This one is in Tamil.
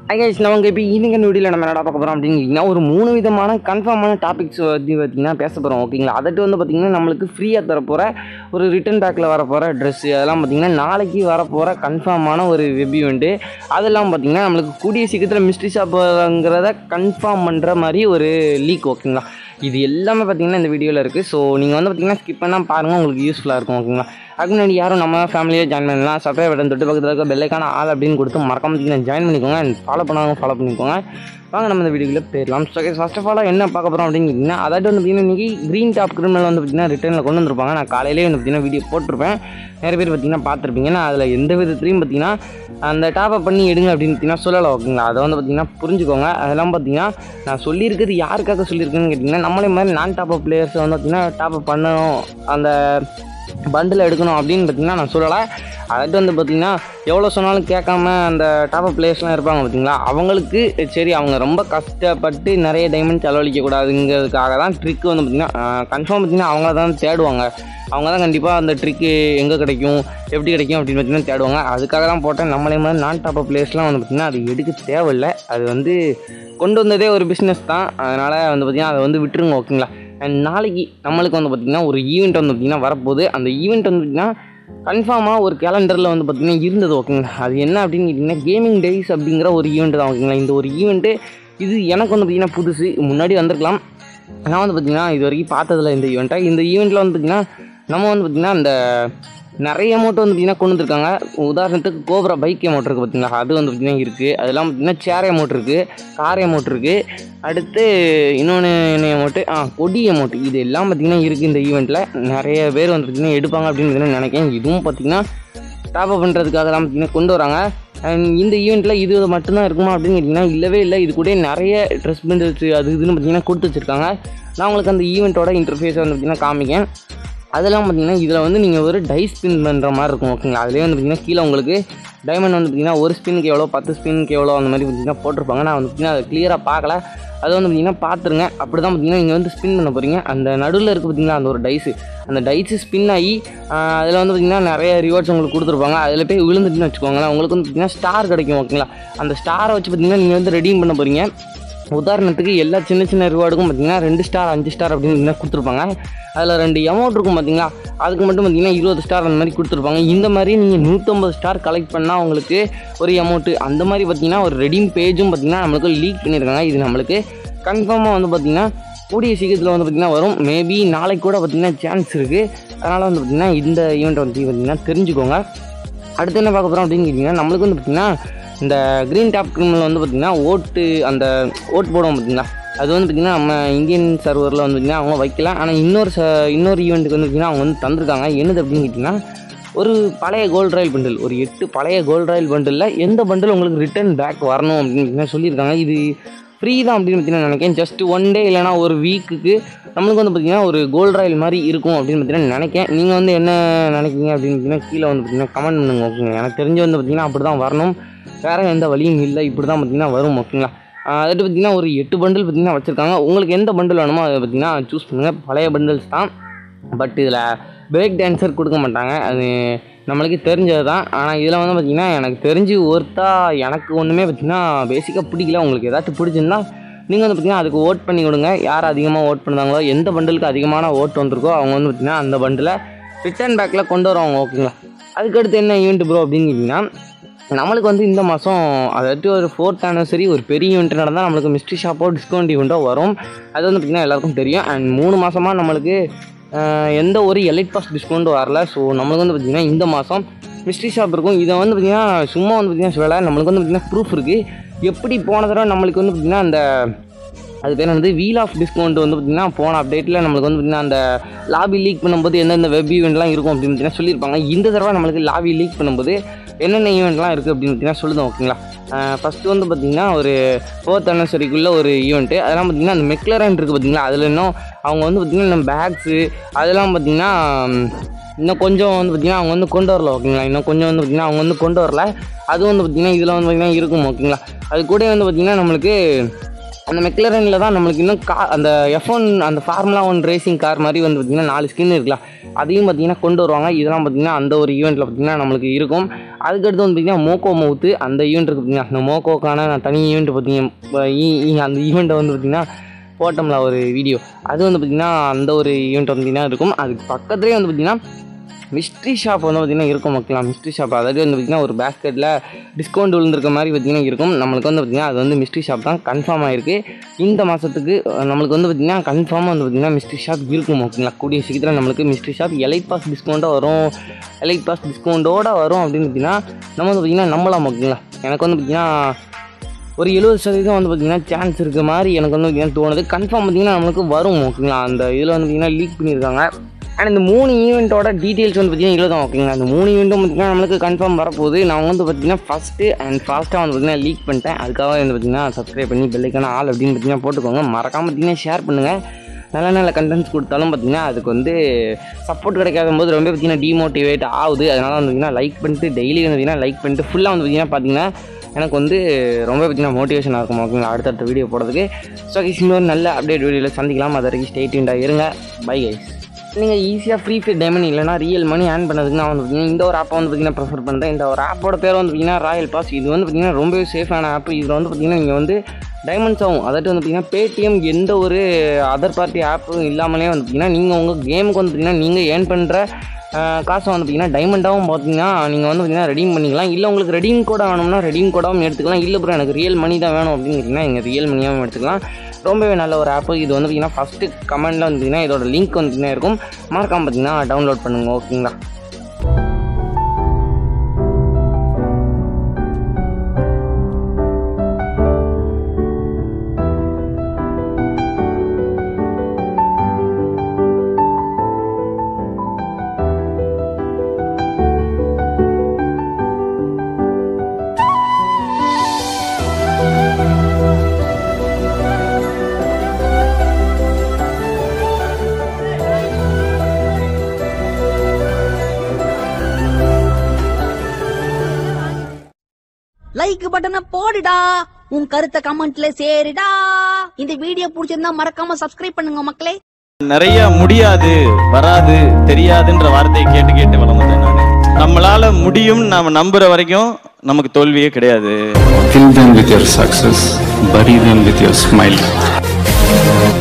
ஐஸ் நமக்கு இப்போ இன்னைக்கு வீடியோவில் நம்ம என்ன பார்க்க போகிறோம் அப்படிங்கன்னா ஒரு மூணு விதமான கன்ஃபார்மான டாபிக்ஸ் பற்றி பார்த்தீங்கன்னா பேச போகிறோம் ஓகேங்களா அதட்டு வந்து பார்த்திங்கன்னா நம்மளுக்கு ஃப்ரீயாக தரப்போகிற ஒரு ரிட்டன் பேக்கில் வரப்போகிற ட்ரெஸ்ஸு அதெல்லாம் பார்த்திங்கன்னா நாளைக்கு வரப்போகிற கன்ஃபார்மான ஒரு வெப் ஈவெண்ட்டு அதெல்லாம் பார்த்திங்கன்னா நம்மளுக்கு கூடிய சீக்கிரத்தில் மிஸ்ட்ரி ஷாப்புங்கிறத கன்ஃபார்ம் பண்ணுற மாதிரி ஒரு லீக் ஓகேங்களா இது எல்லாமே பார்த்தீங்கன்னா இந்த வீடியோவில் இருக்குது ஸோ நீங்கள் வந்து பார்த்தீங்கன்னா ஸ்கிப் பண்ணால் பாருங்கள் உங்களுக்கு யூஸ்ஃபுல்லாக இருக்கும் ஓகேங்களா அதுக்கு முன்னாடி யாரும் நம்ம ஃபேமிலியே ஜாயின் பண்ணலாம் சப்ஸ்கிரைப் பட்டன் தொட்டு பக்கத்தில் இருக்க பெல்லைக்கான ஆள் அப்படின்னு கொடுத்து மறக்காம பார்த்தீங்கன்னா ஜாயின் பண்ணிக்கோங்க அண்ட் ஃபாலோ பண்ணாங்க ஃபாலோ பண்ணிக்கோங்க வாங்க நம்ம இந்த வீடியோவில் போயிடலாம் ஸோ ஃபர்ஸ்ட் ஆஃப் ஆல் என்ன பார்க்க போகிறோம் அப்படின்னு கேட்டிங்கன்னா அதாவது வந்து பார்த்தீங்கன்னா இன்றைக்கி க்ரீன் டாப் கிரிமினல் வந்து பார்த்தீங்கன்னா ரிட்டர்னில் கொண்டு வந்திருப்பாங்க நான் காலையிலேயே வந்து பார்த்தீங்கன்னா வீடியோ போட்டிருப்பேன் நிறைய பேர் பார்த்தீங்கன்னா பார்த்துருப்பீங்க நான் அதில் எந்த விதத்துலையும் பார்த்தீங்கன்னா அந்த டாப் அப் பண்ணி எடுங்க அப்படின்னு பார்த்தீங்கன்னா சொல்லலை ஓகேங்களா அதை வந்து பார்த்தீங்கன்னா புரிஞ்சுக்கோங்க அதெல்லாம் பார்த்தீங்கன்னா நான் சொல்லியிருக்கிறது யாருக்காக சொல்லியிருக்கேன்னு கேட்டிங்கன்னா நம்மளே மாதிரி நான் டாப் அப் பிளேயர்ஸை வந்து பார்த்தீங்கன்னா டாப் அப் பண்ணணும் அந்த பண்டில் எடுக்கணும் அப்படின்னு பார்த்தீங்கன்னா நான் சொல்லலை அதாவது வந்து பார்த்தீங்கன்னா எவ்வளோ சொன்னாலும் கேட்காம அந்த டாப் அப் பிளேயர்ஸ்லாம் இருப்பாங்க பார்த்தீங்களா அவங்களுக்கு சரி அவங்க ரொம்ப கஷ்டப்பட்டு நிறைய டைமண்ட் செலவழிக்கக்கூடாதுங்கிறதுக்காக தான் ட்ரிக் வந்து பார்த்திங்கன்னா கன்ஃபார்ம் பார்த்தீங்கன்னா அவங்க தான் தேடுவாங்க அவங்க தான் கண்டிப்பாக அந்த ட்ரிக்கு எங்கே கிடைக்கும் எப்படி கிடைக்கும் அப்படின்னு பார்த்தீங்கன்னா தேடுவாங்க அதுக்காக தான் போட்டேன் நம்மளே மாதிரி நான் டாப் அப் பிளேயர்ஸ்லாம் வந்து பார்த்திங்கன்னா அது எடுக்க தேவையில்லை அது வந்து கொண்டு வந்ததே ஒரு பிஸ்னஸ் தான் அதனால் வந்து பார்த்திங்கன்னா அதை வந்து விட்டுருங்க ஓகேங்களா அண்ட் நாளைக்கு நம்மளுக்கு வந்து பார்த்திங்கன்னா ஒரு ஈவெண்ட் வந்து பார்த்திங்கன்னா வரப்போகுது அந்த ஈவெண்ட் வந்து பார்த்திங்கன்னா கன்ஃபார்மாக ஒரு கேலண்டரில் வந்து பார்த்திங்கன்னா இருந்தது ஓகேங்களா அது என்ன அப்படின்னு கேட்டிங்கன்னா கேமிங் டேஸ் அப்படிங்கிற ஒரு ஈவெண்ட் தான் ஓகேங்களா இந்த ஒரு ஈவெண்ட்டு இது எனக்கு வந்து பார்த்திங்கன்னா புதுசு முன்னாடி வந்திருக்கலாம் நான் வந்து பார்த்திங்கன்னா இது வரைக்கும் பார்த்ததில்ல இந்த ஈவெண்ட்டை இந்த ஈவெண்ட்டில் வந்து பார்த்திங்கன்னா நம்ம வந்து பார்த்திங்கன்னா இந்த நிறைய அமௌண்ட் வந்து பார்த்திங்கன்னா கொண்டு வந்திருக்காங்க உதாரணத்துக்கு கோப்ரா பைக் அமௌண்ட் இருக்குது பார்த்தீங்களா அது வந்து பார்த்திங்கன்னா இருக்குது அதெல்லாம் பார்த்திங்கன்னா சேர் அமௌண்ட் இருக்குது கார் அமௌண்ட் இருக்குது அடுத்து இன்னொன்று என்ன அமௌண்ட்டு ஆ கொடி அமௌண்ட் இது எல்லாம் பார்த்திங்கன்னா இருக்குது இந்த ஈவெண்ட்டில் நிறைய பேர் வந்து பார்த்திங்கன்னா எடுப்பாங்க அப்படின்னு பார்த்தீங்கன்னா நினைக்கிறேன் இதுவும் பார்த்திங்கன்னா டாப் அப் பண்ணுறதுக்காக தான் பார்த்திங்கன்னா கொண்டு வராங்க அண்ட் இந்த ஈவெண்ட்டில் இது மட்டும்தான் இருக்குமா அப்படின்னு கேட்டிங்கன்னா இல்லவே இல்லை இது கூட நிறைய ட்ரெஸ் பண்டில்ஸ் அது இதுன்னு பார்த்திங்கன்னா கொடுத்து வச்சுருக்காங்க நான் உங்களுக்கு அந்த ஈவெண்ட்டோட இன்டர்ஃபேஸை வந்து பார்த்திங்கன்னா காமிக்கேன் அதெல்லாம் பார்த்தீங்கன்னா இதில் வந்து நீங்கள் ஒரு டை ஸ்பின் பண்ணுற மாதிரி இருக்கும் ஓகேங்களா அதுலேயே வந்து பார்த்தீங்கன்னா கீழே உங்களுக்கு டைமண்ட் வந்து பார்த்தீங்கன்னா ஒரு ஸ்பின்னுக்கு எவ்வளோ பத்து ஸ்பின்னுக்கு எவ்வளோ அந்த மாதிரி பார்த்தீங்கன்னா போட்டிருப்பாங்க நான் வந்து பார்த்தீங்கன்னா அதை கிளியராக பார்க்கல அதை வந்து பார்த்தீங்கன்னா பார்த்துருங்க அப்படி தான் பார்த்தீங்கன்னா நீங்கள் வந்து ஸ்பின் பண்ண போகிறீங்க அந்த நடுவில் இருக்குது பார்த்தீங்கன்னா அந்த ஒரு டைஸு அந்த டைஸு ஸ்பின் ஆகி அதில் வந்து பார்த்தீங்கன்னா நிறைய ரிவார்ட்ஸ் உங்களுக்கு கொடுத்துருப்பாங்க அதில் போய் விழுந்துட்டுன்னு வச்சுக்கோங்களேன் உங்களுக்கு வந்து பார்த்தீங்கன்னா ஸ்டார் கிடைக்கும் ஓகேங்களா அந்த ஸ்டாரை வச்சு பார்த்தீங்கன்னா நீங்கள் வந்து ரெடீம் பண்ண போகிறீங்க உதாரணத்துக்கு எல்லா சின்ன சின்ன ரிவார்டுக்கும் பார்த்தீங்கன்னா ரெண்டு ஸ்டார் அஞ்சு ஸ்டார் அப்படின்னு கொடுத்துருப்பாங்க அதில் ரெண்டு அமௌண்ட் இருக்கும் பார்த்தீங்களா அதுக்கு மட்டும் பார்த்தீங்கன்னா இருபது ஸ்டார் அந்த மாதிரி கொடுத்துருப்பாங்க இந்த மாதிரி நீங்கள் நூற்றம்பது ஸ்டார் கலெக்ட் பண்ணால் உங்களுக்கு ஒரு அமௌண்ட்டு அந்த மாதிரி பார்த்தீங்கன்னா ஒரு ரெடீம் பேஜும் பார்த்தீங்கன்னா நம்மளுக்கு லீக் பண்ணியிருக்காங்க இது நம்மளுக்கு கன்ஃபார்மாக வந்து பார்த்தீங்கன்னா கூடிய சீக்கிரத்தில் வந்து பார்த்திங்கன்னா வரும் மேபி நாளைக்கு கூட பார்த்திங்கன்னா சான்ஸ் இருக்குது அதனால் வந்து பார்த்திங்கன்னா இந்த ஈவெண்ட் வந்து பார்த்திங்கன்னா தெரிஞ்சுக்கோங்க அடுத்து என்ன பார்க்க போகிறோம் அப்படின்னு கேட்டிங்கன்னா நம்மளுக்கு வந்து பார்த்திங்கன்னா இந்த க்ரீன் டாப் கிரிமினல் வந்து பார்த்திங்கன்னா ஓட்டு அந்த ஓட்டு போடுவோம் பார்த்திங்களா அது வந்து பார்த்திங்கன்னா நம்ம இந்தியன் சர்வரில் வந்து பார்த்திங்கன்னா அவங்க வைக்கல ஆனால் இன்னொரு ச இன்னொரு ஈவெண்ட்டுக்கு வந்து பார்த்திங்கன்னா அவங்க வந்து தந்திருக்காங்க என்னது அப்படின்னு கேட்டிங்கன்னா ஒரு பழைய கோல்ட் ராயல் பண்டில் ஒரு எட்டு பழைய கோல்ட் ராயல் பண்டிலில் எந்த பண்டில் உங்களுக்கு ரிட்டர்ன் பேக் வரணும் அப்படின்னு சொல்லியிருக்காங்க இது ஃப்ரீ தான் அப்படின்னு பார்த்தீங்கன்னா நினைக்கிறேன் ஜஸ்ட் ஒன் டே இல்லைனா ஒரு வீக்குக்கு நம்மளுக்கு வந்து பார்த்திங்கன்னா ஒரு கோல்ட் ராயல் மாதிரி இருக்கும் அப்படின்னு பார்த்தீங்கன்னா நினைக்கிறேன் நீங்கள் வந்து என்ன நினைக்கிங்க அப்படின்னு பார்த்தீங்கன்னா கீழே வந்து பார்த்தீங்கன்னா கமெண்ட் பண்ணுங்க ஓகேங்க எனக்கு தெரிஞ்சு வந்து பார்த்திங்கன்னா அப்படி தான் வரணும் வேறு எந்த வழியும் இல்லை இப்படி தான் பார்த்திங்கன்னா வரும் ஓகேங்களா அதுட்டு பார்த்திங்கன்னா ஒரு எட்டு பண்டில் பார்த்திங்கன்னா வச்சுருக்காங்க உங்களுக்கு எந்த பண்டில் வேணுமோ அதை பார்த்திங்கன்னா சூஸ் பண்ணுங்கள் பழைய பண்டில்ஸ் தான் பட் இதில் பிரேக் டான்ஸர் கொடுக்க மாட்டாங்க அது நம்மளுக்கு தெரிஞ்சது தான் ஆனால் இதில் வந்து பார்த்திங்கன்னா எனக்கு தெரிஞ்சு ஒருத்தா எனக்கு ஒன்றுமே பார்த்திங்கன்னா பேசிக்காக பிடிக்கல உங்களுக்கு ஏதாச்சும் பிடிச்சிருந்தா நீங்கள் வந்து பார்த்திங்கன்னா அதுக்கு ஓட் பண்ணி கொடுங்க யார் அதிகமாக ஓட் பண்ணுறாங்களோ எந்த பண்டிலுக்கு அதிகமான ஓட் வந்திருக்கோ அவங்க வந்து பார்த்திங்கன்னா அந்த பண்டில் ரிட்டர்ன் பேக்கில் கொண்டு வருவாங்க ஓகேங்களா அதுக்கடுத்து என்ன ஈவெண்ட் ப்ரோ அப்படின்னு கேட்டிங்கன்னா நம்மளுக்கு வந்து இந்த மாதம் அதாவது ஒரு ஃபோர்த் ஆனிவர்சரி ஒரு பெரிய ஈவெண்ட் நடந்தால் நம்மளுக்கு மிஸ்ட்ரி ஷாப்போ டிஸ்கவுண்ட் ஈவெண்ட்டோ வரும் அது வந்து பார்த்திங்கன்னா எல்லாருக்கும் தெரியும் அண்ட் மூணு மாதமாக நம்மளுக்கு எந்த ஒரு எலைட் பாஸ் டிஸ்கவுண்ட்டும் வரல ஸோ நம்மளுக்கு வந்து பார்த்திங்கன்னா இந்த மாதம் மிஸ்ட்ரி ஷாப் இருக்கும் இதை வந்து பார்த்திங்கன்னா சும்மா வந்து பார்த்திங்கன்னா சொல்லலை நம்மளுக்கு வந்து பார்த்திங்கன்னா ப்ரூஃப் இருக்குது எப்படி போன தடவை நம்மளுக்கு வந்து பார்த்திங்கன்னா அந்த அது பேர் வந்து வீல் ஆஃப் டிஸ்கவுண்ட் வந்து பார்த்திங்கன்னா போன அப்டேட்டில் நம்மளுக்கு வந்து பார்த்திங்கன்னா அந்த லாபி லீக் பண்ணும்போது எந்தெந்த வெப் ஈவெண்ட்லாம் இருக்கும் அப்படின்னு பார்த்தீங்கன்னா சொல்லியிருப்பாங்க இந்த தடவை நம்மளுக்கு லாபி லீக் பண்ணும்போது என்னென்ன ஈவெண்ட்லாம் இருக்குது அப்படின்னு பார்த்தீங்கன்னா சொல்லுதோம் ஓகேங்களா ஃபஸ்ட்டு வந்து பார்த்திங்கன்னா ஒரு ஃபோர்த் அனிவர்சரிக்குள்ளே ஒரு ஈவெண்ட்டு அதெல்லாம் பார்த்திங்கன்னா அந்த மெக்லரன் இருக்குது பார்த்திங்களா அதில் இன்னும் அவங்க வந்து பார்த்திங்கன்னா நம்ம பேக்ஸு அதெல்லாம் பார்த்திங்கன்னா இன்னும் கொஞ்சம் வந்து பார்த்திங்கன்னா அவங்க வந்து கொண்டு வரல ஓகேங்களா இன்னும் கொஞ்சம் வந்து பார்த்திங்கன்னா அவங்க வந்து கொண்டு வரல அது வந்து பார்த்திங்கன்னா இதில் வந்து பார்த்திங்கன்னா இருக்கும் ஓகேங்களா அது கூட வந்து பார்த்திங்கன்னா நம்மளுக்கு அந்த மெக்லரனில் தான் நம்மளுக்கு இன்னும் கா அந்த எஃப் ஒன் அந்த ஃபார்முலா ஒன் ரேசிங் கார் மாதிரி வந்து பார்த்திங்கன்னா நாலு ஸ்கின் இருக்கலாம் அதையும் பார்த்திங்கன்னா கொண்டு வருவாங்க இதெல்லாம் பார்த்திங்கன்னா அந்த ஒரு ஈவெண்ட்டில் பார்த்திங்கன்னா நம்மளுக்கு இருக்கும் அதுக்கடுத்து வந்து பார்த்திங்கன்னா மோக்கோ மவுத்து அந்த ஈவெண்ட் இருக்குது பார்த்திங்கன்னா அந்த மோக்கோக்கான நான் தனி ஈவெண்ட் பார்த்திங்க அந்த ஈவெண்ட்டை வந்து பார்த்திங்கன்னா போட்டோம்ல ஒரு வீடியோ அது வந்து பார்த்திங்கன்னா அந்த ஒரு ஈவெண்ட் வந்து பார்த்திங்கன்னா இருக்கும் அதுக்கு பக்கத்துலேயே வந்து பார்த்திங்கன்னா மிஸ்ட்ரி ஷாப் வந்து பார்த்திங்கன்னா இருக்கும் மக்களா மிஸ்ட்ரி ஷாப் அதாவது வந்து பார்த்திங்கன்னா ஒரு பேஸ்கெட்டில் டிஸ்கவுண்ட் விழுந்திருக்க மாதிரி பார்த்திங்கன்னா இருக்கும் நம்மளுக்கு வந்து பார்த்திங்கன்னா அது வந்து மிஸ்ட்ரி ஷாப் தான் கன்ஃபார்ம் ஆகிருக்கு இந்த மாதத்துக்கு நம்மளுக்கு வந்து பார்த்திங்கன்னா கன்ஃபார்மாக வந்து பார்த்திங்கன்னா மிஸ்ட்ரி ஷாப் இருக்கும் ஓகேங்களா கூடிய சீக்கிரம் நம்மளுக்கு மிஸ்ட்ரி ஷாப் எலைட் பாஸ் டிஸ்கவுண்ட்டாக வரும் எலைட் பாஸ் டிஸ்கவுண்ட்டோட வரும் அப்படின்னு பார்த்திங்கன்னா நம்ம வந்து பார்த்திங்கன்னா நம்பலாம் ஓகேங்களா எனக்கு வந்து பார்த்திங்கன்னா ஒரு எழுபது சதவீதம் வந்து பார்த்திங்கன்னா சான்ஸ் இருக்க மாதிரி எனக்கு வந்து பார்த்திங்கன்னா தோணுது கன்ஃபார்ம் பார்த்திங்கன்னா நம்மளுக்கு வரும் ஓகேங்களா அந்த இதில் வந்து பார்த்திங்கன்னா லீக் பண்ணியிருக்காங்க அண்ட் இந்த மூணு ஈவெண்ட்டோட டீட்டெயில்ஸ் வந்து பார்த்திங்கன்னா இதில் தான் ஓகேங்களா அந்த மூணு ஈவெண்ட்டும் பார்த்திங்கன்னா நம்மளுக்கு கன்ஃபார்ம் வரப்போகுது நான் வந்து பார்த்திங்கன்னா ஃபஸ்ட்டு அண்ட் ஃபாஸ்ட்டாக வந்து பார்த்திங்கன்னா லீக் பண்ணிட்டேன் அதுக்காக வந்து பார்த்திங்கன்னா சப்ஸ்கிரைப் பண்ணி பெல்லைக்கான ஆள் அப்படின்னு பார்த்திங்கன்னா போட்டுக்கோங்க மறக்காம பார்த்திங்கன்னா ஷேர் பண்ணுங்கள் நல்ல நல்ல கண்டென்ட்ஸ் கொடுத்தாலும் பார்த்திங்கன்னா அதுக்கு வந்து சப்போர்ட் கிடைக்காத போது ரொம்ப பார்த்திங்கன்னா டிமோட்டிவேட் ஆகுது அதனால் வந்து பார்த்திங்கன்னா லைக் பண்ணிட்டு டெய்லி வந்து பார்த்திங்கன்னா லைக் பண்ணிட்டு ஃபுல்லாக வந்து பார்த்திங்கன்னா பார்த்திங்கன்னா எனக்கு வந்து ரொம்ப பார்த்திங்கன்னா மோட்டிவேஷனாக இருக்கும் ஓகேங்களா அடுத்தடுத்த வீடியோ போடுறதுக்கு ஸோ இன்னொரு நல்ல அப்டேட் வீடியோவில் சந்திக்கலாம் அது வரைக்கும் ஸ்டேட்யூண்டாக இருங்க பை கைஸ் நீங்கள் ஈஸியாக ஃப்ரீ ஃபயர் டைமண்ட் இல்லைனா ரியல் மணி ஏர்ன் பண்ணதுக்கு நான் வந்து பார்த்தீங்கன்னா இந்த ஒரு ஆப்பை வந்து பார்த்தீங்கன்னா ப்ரிஃபர் பண்ணுறேன் இந்த ஒரு ஆப்போட பேர் வந்து பார்த்தீங்கன்னா ராயல் பாஸ் இது வந்து பார்த்தீங்கன்னா ரொம்பவே சேஃபான ஆப் இதில் வந்து பார்த்தீங்கன்னா நீங்கள் வந்து டைமண்ட்ஸ் ஆகும் அதாட்டு வந்து பார்த்தீங்கன்னா பேடிஎம் எந்த ஒரு அதர் பார்ட்டி ஆப்பும் இல்லாமலே வந்து பார்த்தீங்கன்னா நீங்கள் உங்கள் கேமுக்கு வந்து பார்த்தீங்கன்னா நீங்கள் ஏர்ன் பண்ணுற காசை வந்து பார்த்தீங்கன்னா டைமண்டாகவும் பார்த்தீங்கன்னா நீங்கள் வந்து பார்த்தீங்கன்னா ரெடீம் பண்ணிக்கலாம் இல்லை உங்களுக்கு ரெடீம் கோட வேணும்னா ரெடீம் கோடாகவும் எடுத்துக்கலாம் இல்லை ப்ரோ எனக்கு ரியல் மணி தான் வேணும் அப்படின்னு கேட்டிங்கன்னா நீங்கள் ரியல் மணியாகவும் எடுத்துக்கலாம் ரொம்பவே நல்ல ஒரு ஆப்பு இது வந்து பார்த்திங்கன்னா ஃபஸ்ட்டு கமெண்டில் வந்து பார்த்திங்கன்னா இதோட லிங்க் வந்து பார்த்திங்கன்னா இருக்கும் மறக்காம பார்த்திங்கன்னா டவுன்லோட் பண்ணுங்க ஓகேங்களா லைக் பட்டனை போடுடா உன் கருத்தை கமெண்ட்ல சேருடா இந்த வீடியோ பிடிச்சிருந்தா மறக்காம சப்ஸ்கிரைப் பண்ணுங்க மக்களே நிறைய முடியாது வராது தெரியாதுன்ற வார்த்தையை கேட்டு கேட்டு வளர்ந்துட்டேன் நான் நம்மளால முடியும் நாம நம்புற வரைக்கும் நமக்கு தோல்வியே கிடையாது Kill them with your success, bury them with your smile.